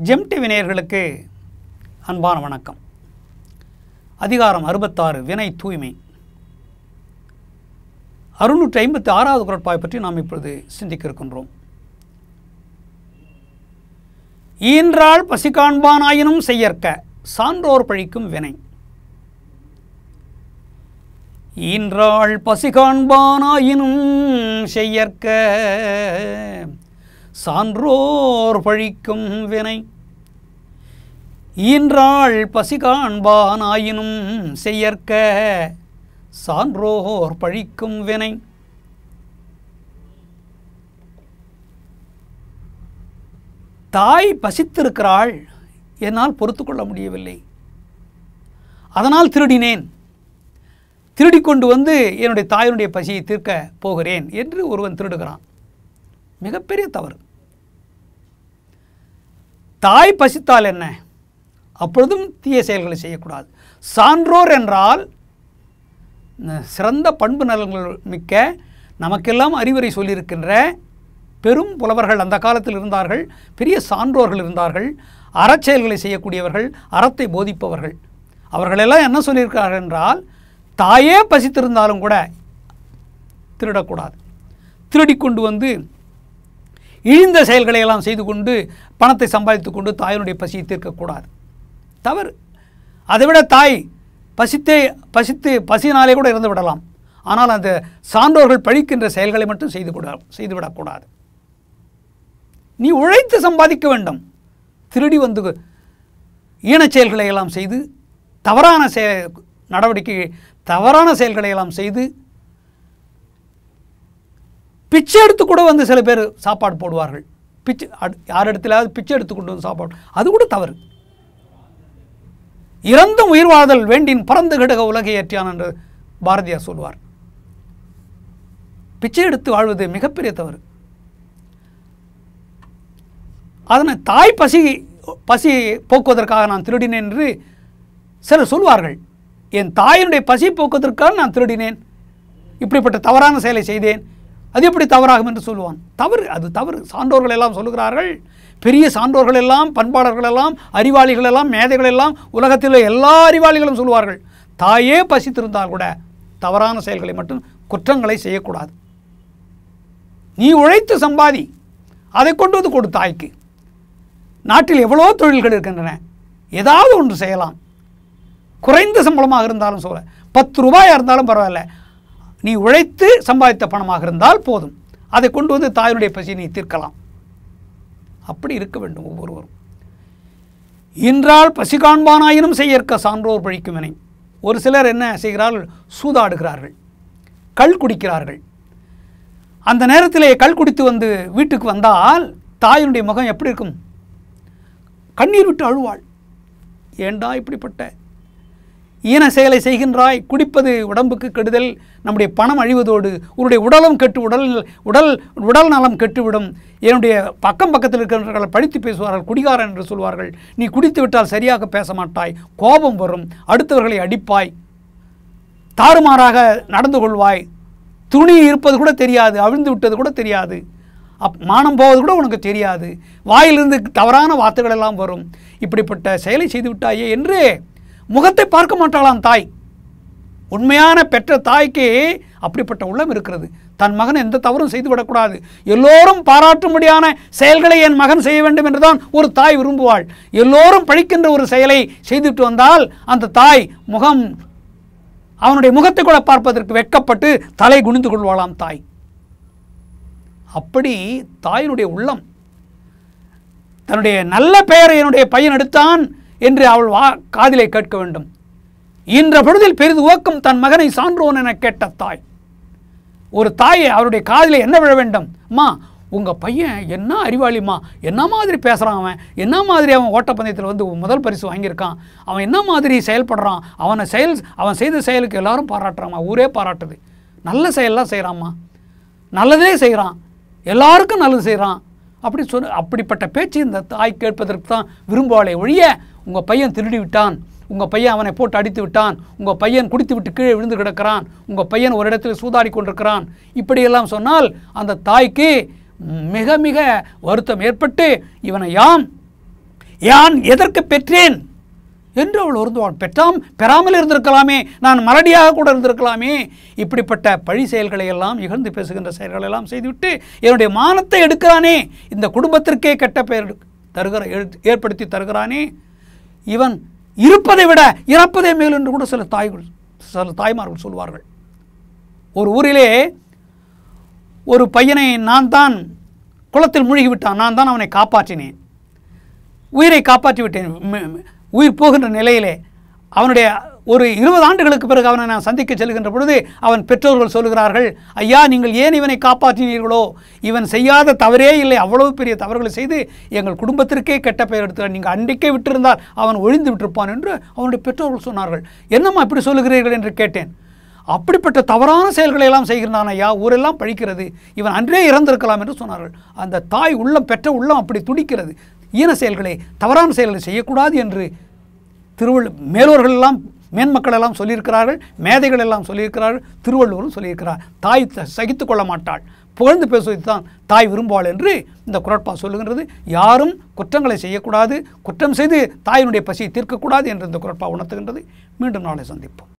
ஜெம்டி வினையர்களுக்கு அன்பான வணக்கம் அதிகாரம் அறுபத்தாறு வினை தூய்மை அறுநூற்றி ஐம்பத்தி ஆறாவது குரட்பாய் பற்றி நாம் இப்பொழுது சிந்திக்க இருக்கின்றோம் ஈன்றாள் பசி காண்பானாயினும் செய்யற்க சான்றோர் பழிக்கும் வினை ஈன்றாள் பசி காண்பானாயினும் செய்யற்க சான்றோர் பழிக்கும் வினை ஈன்றாள் பசி காண்பானாயினும் செய்யற்க சான்றோர் பழிக்கும் வினை தாய் பசித்திருக்கிறாள் என்னால் பொறுத்து கொள்ள முடியவில்லை அதனால் திருடினேன் திருடி கொண்டு வந்து என்னுடைய தாயினுடைய பசியை தீர்க்க போகிறேன் என்று ஒருவன் திருடுகிறான் மிகப்பெரிய தவறு தாய் பசித்தால் என்ன அப்பொழுதும் தீய செயல்களை செய்யக்கூடாது சான்றோர் என்றால் சிறந்த பண்பு நலன்கள் மிக்க நமக்கெல்லாம் அறிவுரை சொல்லியிருக்கின்ற பெரும் புலவர்கள் அந்த காலத்தில் இருந்தார்கள் பெரிய சான்றோர்கள் இருந்தார்கள் அறச்செயல்களை செய்யக்கூடியவர்கள் அறத்தை போதிப்பவர்கள் அவர்களெல்லாம் என்ன சொல்லியிருக்கிறார்கள் என்றால் தாயே பசித்திருந்தாலும் கூட திருடக்கூடாது திருடி கொண்டு வந்து இழிந்த செயல்களை எல்லாம் செய்து கொண்டு பணத்தை சம்பாதித்து கொண்டு தாயினுடைய பசியை தீர்க்கக்கூடாது தவறு அதைவிட தாய் பசித்தே பசித்து பசியினாலே கூட இறந்து விடலாம் ஆனால் அந்த சான்றோர்கள் பழிக்கின்ற செயல்களை மட்டும் செய்து கூட செய்துவிடக்கூடாது நீ உழைத்து சம்பாதிக்க வேண்டும் திருடி வந்து ஈனச் செயல்களை எல்லாம் செய்து தவறான செய நடவடிக்கை தவறான செயல்களை எல்லாம் செய்து பிச்சை எடுத்து கூட வந்து சில பேர் சாப்பாடு போடுவார்கள் பிச்சை யார் இடத்துலாவது பிச்சை எடுத்து கொண்டு வந்து சாப்பாடு அது கூட தவறு இறந்தும் உயிர் வாழ்தல் வேண்டின் பறந்து கிடக உலகை ஏற்றியான் என்று பாரதியார் சொல்வார் பிச்சை எடுத்து வாழ்வது மிகப்பெரிய தவறு அதனை தாய் பசி பசி போக்குவதற்காக நான் திருடினேன் என்று சிலர் சொல்வார்கள் என் தாயினுடைய பசி போக்குவதற்காக நான் திருடினேன் இப்படிப்பட்ட தவறான செயலை செய்தேன் அது எப்படி தவறாகும் என்று சொல்லுவான் தவறு அது தவறு சான்றோர்கள் எல்லாம் சொல்லுகிறார்கள் பெரிய சான்றோர்கள் எல்லாம் பண்பாளர்கள் எல்லாம் அறிவாளிகள் எல்லாம் மேதைகள் எல்லாம் உலகத்தில் எல்லா அறிவாளிகளும் சொல்லுவார்கள் தாயே பசித்திருந்தால் கூட தவறான செயல்களை மட்டும் குற்றங்களை செய்யக்கூடாது நீ உழைத்து சம்பாதி அதை கொண்டு வந்து கொடு தாய்க்கு நாட்டில் எவ்வளோ தொழில்கள் இருக்கின்றன ஏதாவது ஒன்று செய்யலாம் குறைந்த சம்பளமாக இருந்தாலும் சொல்ல பத்து ரூபாயாக இருந்தாலும் பரவாயில்ல நீ உழைத்து சம்பாதித்த பணமாக இருந்தால் போதும் அதை கொண்டு வந்து தாயினுடைய பசியை நீ தீர்க்கலாம் அப்படி இருக்க வேண்டும் ஒவ்வொருவரும் இன்றால் பசி காண்பானாயினும் செய்யற்க சான்றோர் பழிக்கும் வினை ஒரு சிலர் என்ன செய்கிறார்கள் சூதாடுகிறார்கள் கள் குடிக்கிறார்கள் அந்த நேரத்திலே கள் குடித்து வந்து வீட்டுக்கு வந்தால் தாயினுடைய முகம் எப்படி இருக்கும் கண்ணீர் விட்டு அழுவாள் ஏண்டா இப்படிப்பட்ட ஈன செயலை செய்கின்றாய் குடிப்பது உடம்புக்கு கெடுதல் நம்முடைய பணம் அழிவதோடு உன்னுடைய உடலும் கெட்டு உடல் உடல் உடல் நலம் கெட்டுவிடும் என்னுடைய பக்கம் பக்கத்தில் இருக்கிறவர்கள் படித்து பேசுவார்கள் குடிகாரன் என்று சொல்வார்கள் நீ குடித்து விட்டால் சரியாக பேச மாட்டாய் கோபம் வரும் அடுத்தவர்களை அடிப்பாய் தாறுமாறாக நடந்து கொள்வாய் துணி இருப்பது கூட தெரியாது அவிழ்ந்து விட்டது கூட தெரியாது அப் மானம் போவது கூட உனக்கு தெரியாது வாயிலிருந்து தவறான வார்த்தைகள் எல்லாம் வரும் இப்படிப்பட்ட செயலை செய்து விட்டாயே என்று முகத்தை பார்க்க மாட்டாளாம் தாய் உண்மையான பெற்ற தாய்க்கு அப்படிப்பட்ட உள்ளம் இருக்கிறது தன் மகன் எந்த தவறும் செய்துவிடக்கூடாது எல்லோரும் பாராட்டும்படியான செயல்களை என் மகன் செய்ய வேண்டும் என்றுதான் ஒரு தாய் விரும்புவாள் எல்லோரும் பழிக்கின்ற ஒரு செயலை செய்துவிட்டு வந்தால் அந்த தாய் முகம் அவனுடைய முகத்தை கூட பார்ப்பதற்கு வெட்கப்பட்டு தலை குனிந்து கொள்வாளாம் தாய் அப்படி தாயினுடைய உள்ளம் தன்னுடைய நல்ல பெயரை என்னுடைய பையன் எடுத்தான் என்று அவள் வா காதிலை கேட்க வேண்டும் இன்ற பொழுதில் பெரிது ஓக்கம் தன் மகனை சான்றோன் என கேட்ட தாய் ஒரு தாயை அவருடைய காதில் என்ன விழ வேண்டும் அம்மா உங்கள் பையன் என்ன அறிவாளிம்மா என்ன மாதிரி பேசுகிறான் அவன் என்ன மாதிரி அவன் ஓட்டப்பந்தயத்தில் வந்து முதல் பரிசு வாங்கியிருக்கான் அவன் என்ன மாதிரி செயல்படுறான் அவனை செயல் அவன் செய்த செயலுக்கு எல்லாரும் பாராட்டுறாம்மா ஊரே பாராட்டுது நல்ல செயல்லாம் செய்கிறாம்மா நல்லதே செய்கிறான் எல்லாருக்கும் நல்லது செய்கிறான் அப்படி சொல் அப்படிப்பட்ட பேச்சு இந்த தாய் கேட்பதற்கு தான் விரும்புவாளே ஒழிய உங்கள் பையன் திருடி விட்டான் உங்கள் பையன் அவனை போட்டு அடித்து விட்டான் உங்கள் பையன் குடித்து விட்டு கீழே விழுந்து கிடக்கிறான் உங்கள் பையன் ஒரு இடத்துல சூதாடி கொண்டிருக்கிறான் இப்படியெல்லாம் சொன்னால் அந்த தாய்க்கு மிக மிக வருத்தம் ஏற்பட்டு இவனை யாம் யான் எதற்கு பெற்றேன் என்று அவள் வருந்துவாள் பெற்றாம் பெறாமல் இருந்திருக்கலாமே நான் மலடியாக கூட இருந்திருக்கலாமே இப்படிப்பட்ட பழி செயல்களை எல்லாம் இகழ்ந்து பேசுகின்ற செயல்களை எல்லாம் செய்துவிட்டு என்னுடைய மானத்தை எடுக்கிறானே இந்த குடும்பத்திற்கே கெட்ட பெயர் தருகிற ஏ- ஏற்படுத்தி தருகிறானே இவன் இருப்பதை விட இறப்பதே மேல் என்று கூட சில தாய்கள் சில தாய்மார்கள் சொல்வார்கள் ஒரு ஊரிலே ஒரு பையனை நான் தான் குளத்தில் மூழ்கி விட்டான் நான் தான் அவனை காப்பாற்றினேன் உயிரை காப்பாற்றி விட்டேன் ம- ம- உயிர் போகின்ற நிலையிலே அவனுடைய ஒரு இருபது ஆண்டுகளுக்கு பிறகு அவனை நான் சந்திக்க செல்கின்ற பொழுது அவன் பெற்றோர்கள் சொல்கிறார்கள் ஐயா நீங்கள் ஏன் இவனை காப்பாற்றினீர்களோ இவன் செய்யாத தவறே இல்லை அவ்வளவு பெரிய தவறுகளை செய்து எங்கள் குடும்பத்திற்கே கெட்ட பெயர் எடுத்தார் நீங்கள் அன்றைக்கே விட்டிருந்தால் அவன் ஒழிந்து விட்டிருப்பான் என்று அவனுடைய பெற்றோர்கள் சொன்னார்கள் என்னம்மா இப்படி சொல்லுகிறீர்கள் என்று கேட்டேன் அப்படிப்பட்ட தவறான செயல்களை எல்லாம் செய்கிறான் ஐயா ஊரெல்லாம் பழிக்கிறது இவன் அன்றே இறந்திருக்கலாம் என்று சொன்னார்கள் அந்த தாய் உள்ளம் பெற்ற உள்ளம் அப்படி துடிக்கிறது ஈன செயல்களை தவறான செயல்களை செய்யக்கூடாது என்று திருவள்ளு மேலோர்கள் எல்லாம் மேன்மக்கள் எல்லாம் சொல்லியிருக்கிறார்கள் மேதைகள் எல்லாம் சொல்லியிருக்கிறார்கள் திருவள்ளுவரும் சொல்லியிருக்கிறார் தாய் த- சகித்துக் கொள்ள மாட்டாள் புகழ்ந்து பேசுவது தான் தாய் விரும்புவாள் என்று இந்த குரட்பா சொல்லுகின்றது யாரும் குற்றங்களை செய்யக்கூடாது குற்றம் செய்து தாயினுடைய பசியை தீர்க்கக்கூடாது என்று இந்த குரட்பா உணர்த்துகின்றது மீண்டும் நாளை சந்திப்போம்